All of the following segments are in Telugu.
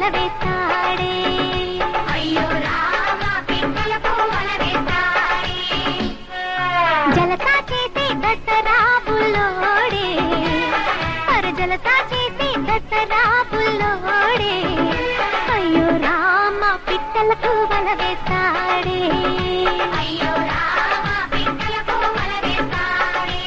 వేస్తాడే అయ్యో రామ పిట్టలకు వల వేస్తాడే జలసా చేసే దసరా బుల్లోడే అర జలసా చేసే దసరా బుల్లోడే అయ్యో రామ పిట్టలకు వల వేస్తాడే అయ్యో రామ పిట్టలకు వల వేస్తాడే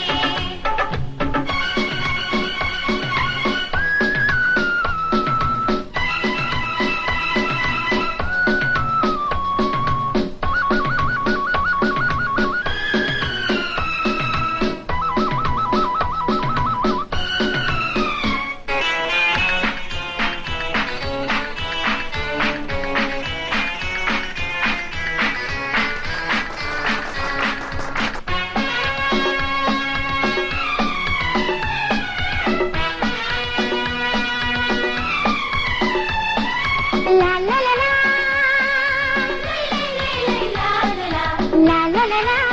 లా లా లా లా. లా లా లా లా.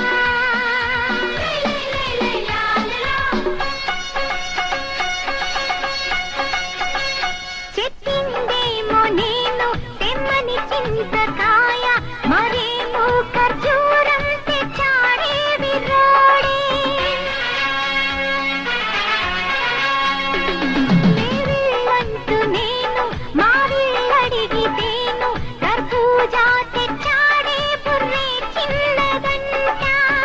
చెప్పిందేమో నేను తెమ్మని చింతకాయ మరేమో ఖర్జూరం తెచ్చాడే విర్రోడే మేవిళ్ళంటూ నేను మావిళ్ళడిగితేను కర్బూజా తెచ్చాడే బుర్రే చిన్నదంట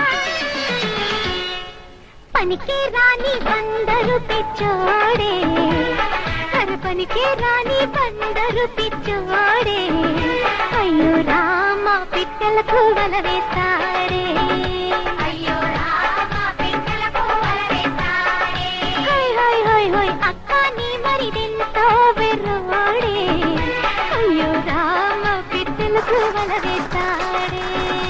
పనికి రాని బందరు పిచ్చోడే హర పనికి రాని బందరు పిచ్చోడే అయ్యో రామ పిట్టలకు వల వేస్తాడే అయ్యో రామ పిట్టలకు వల వేస్తాడే హోయ్ హోయ్ హోయ్ హోయ్ అక్క నీ మరిదెంతో వెర్రోడే అయ్యో రామ పిట్టలకు వల వేస్తాడే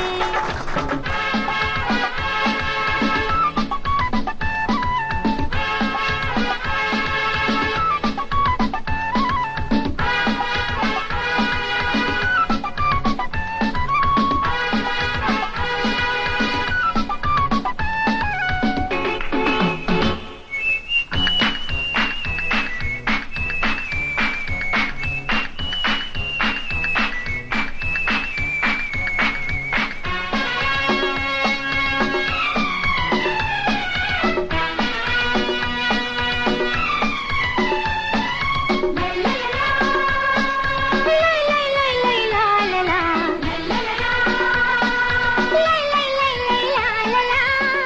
లై లై లై లై లా లా లా. లై లై లై లై లా లా లా.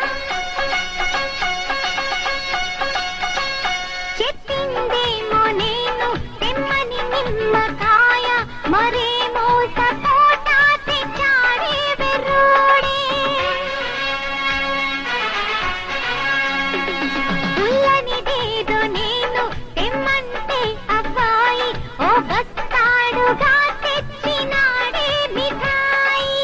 చెప్పిందేమో నేను తెమ్మని నిమ్మకాయ మరేమో సపోటా తెచ్చాడే వెర్రోడే పుల్లనిదేదో నేను తెమ్మంటే అబ్బాయి ఓ బస్తాడుగా తెచ్చినాడే మిఠాయి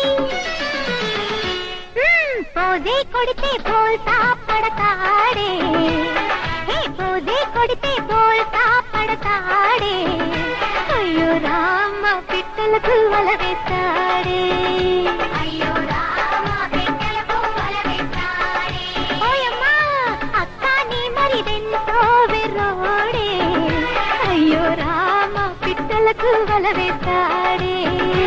మ్మ్, పోదే కొడితే బోల్తా పడతాడే హే పోదే కొడితే బోల్తా పడతాడే అయ్యో రామ పిట్టలకు వల వేస్తాడే అయ్యో రామ పిట్టలకు వల వేస్తాడే ఓయమ్మా అక్క నీ మరిదెంతో వెర్రోడే అయ్యో రామ పిట్టలకు వల వేస్తాడే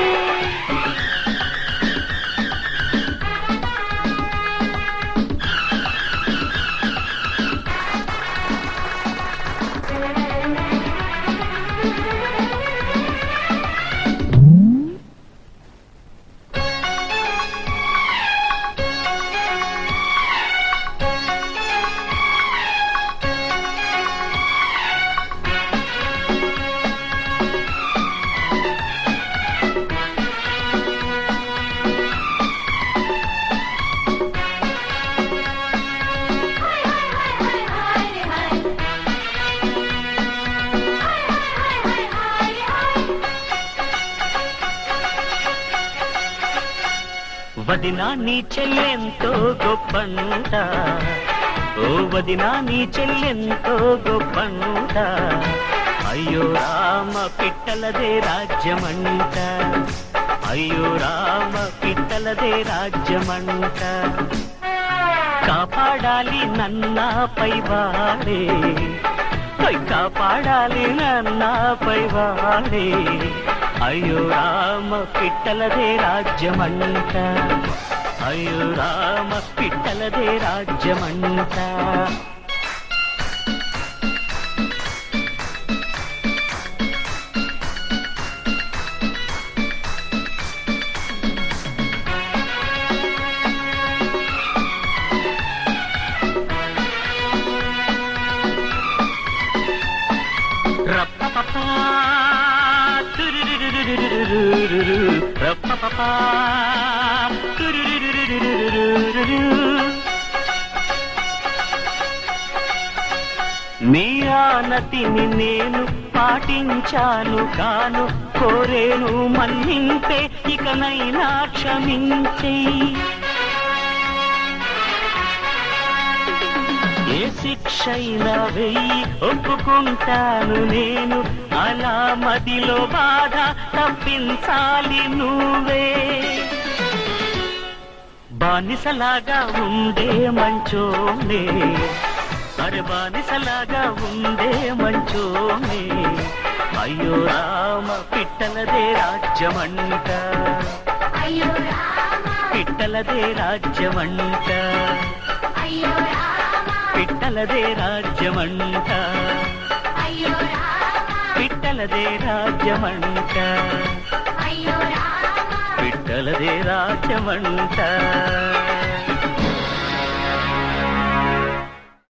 వదినా నీ చెల్లెంతో గొప్పంట ఓ వదినా నీ చెల్లెంతో గొప్పంట అయ్యో రామ పిట్టలదే రాజ్యమంట అయ్యో రామ పిట్టలదే రాజ్యమంట కాపాడాలి నన్నా పైవాడే హోయ్ కాపాడాలి నన్నాపై వాడే అయ్యో రామ పిట్టలదే రాజ్యమంట అయ్యో రామ పిట్టలదే రాజ్యమంట రప్పపపా, తురురురురురురురురు, రప్పపపా, తురురురురురురురురు. మీ ఆనతిని నేను పాటించాను కాను కోరేను మన్నింపే ఇకనైనా క్షమించేయి ఏ శిక్షైనా వెయ్యి ఒప్పుకుంటాను నేను అలా మదిలో బాధ తప్పించాలి నువ్వే బానిసలాగా ఉండే మంచోనే అరే బానిసలాగా ఉండే మంచోనే అయ్యో రామ పిట్టలదే రాజ్యమంట అయ్యో రామ పిట్టలదే రాజ్యమంట అయ్యో రామ పిట్టలదే రాజ్యమంట అయ్యో రామ పిట్టలదే రాజ్యమంట అయ్యో రామ పిట్టలదే రాజ్యమంట